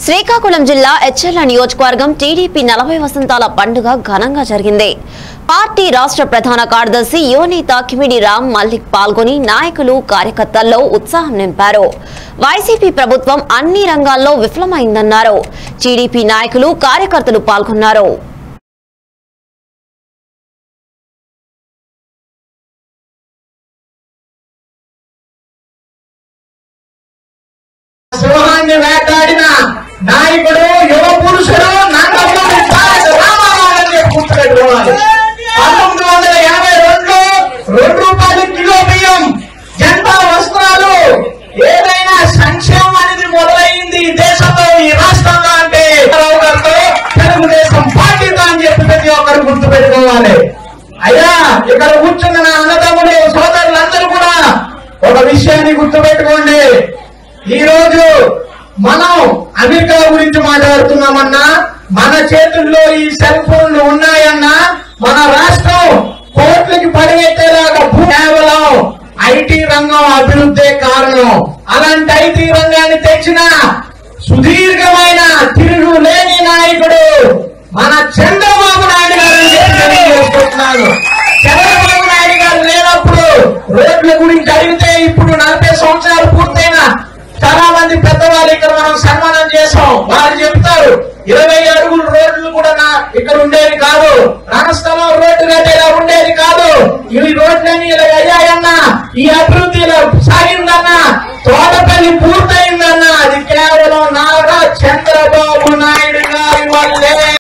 శ్రీకాకుళం జిల్లా ఎచ్చెర్ల నియోజకవర్గం టీడీపీ నలభై వసంతాల పండుగ ఘనంగా జరిగింది పార్టీ రాష్ట్ర ప్రధాన కార్యదర్శి యువనేత కిమిడి రామ్ మల్లిక్ పాల్గొని నాయకులు కార్యకర్తల్లో ఉత్సాహం నింపారు వైసీపీ ప్రభుత్వం అన్ని రంగాల్లో విఫలమైందన్నారు టీడీపీ నాయకులు కార్యకర్తలు పాల్గొన్నారు సింహాన్ని వేటాడిన నాయకుడు యువ పురుషుడు నందమూరి తారక రామారావు అని చెప్పి గుర్తుపెట్టుకోవాలి పంతొమ్మిది వందల యాభై రెండులో రెండు రూపాయలు కిలో బియ్యం జనతా వస్త్రాలు ఏదైనా సంక్షేమం అనేది మొదలైంది ఈ దేశంలో ఈ రాష్ట్రంలో అంటే రావు గారితో తెలుగుదేశం పార్టీతో అని చెప్పి ప్రతి ఒక్కరు గుర్తుపెట్టుకోవాలి అయ్యా ఇక్కడ కూర్చున్న నా అన్నదమ్ముడు సోదరులందరూ కూడా ఒక విషయాన్ని గుర్తుపెట్టుకోండి ఈ రోజు మనం అమెరికా గురించి మాట్లాడుతున్నామన్నా మన చేతుల్లో ఈ సెల్ ఫోన్లు ఉన్నాయన్నా మన రాష్ట్రం కోట్లకి పరిగెత్తేలాగా భూ- కేవలం ఐటీ రంగం అభివృద్ధే కారణం అలాంటి ఐటీ రంగాన్ని తెచ్చిన సుదీర్ఘమైన తిరుగు లేని నాయకుడు మన చంద్రబాబు నాయుడు గారు అని చెప్పి తెలియజేసుకుంటున్నాను చంద్రబాబు నాయుడు గారు లేనప్పుడు రోడ్ల గురించి అడిగితే ఇప్పుడు నలభై సంవత్సరాలు పూర్తయిన చాలా మంది పెద్దవాళ్ళు ఇక్కడ మనం సన్మానం చేసాం వాళ్ళు చెప్తారు ఇరవై అడుగుల రోడ్లు కూడా నా ఇక్కడ ఉండేది కాదు రణస్థలం రోడ్డు కట్టేలా ఉండేది కాదు ఈ రోడ్లన్నీ ఇలా అయ్యాయన్నా ఈ అభివృద్ధి ఇలా సాగిందన్నా తోటపల్లి పూర్తయిందన్నా అది కేవలం నారా చంద్రబాబు నాయుడు గారి వల్లే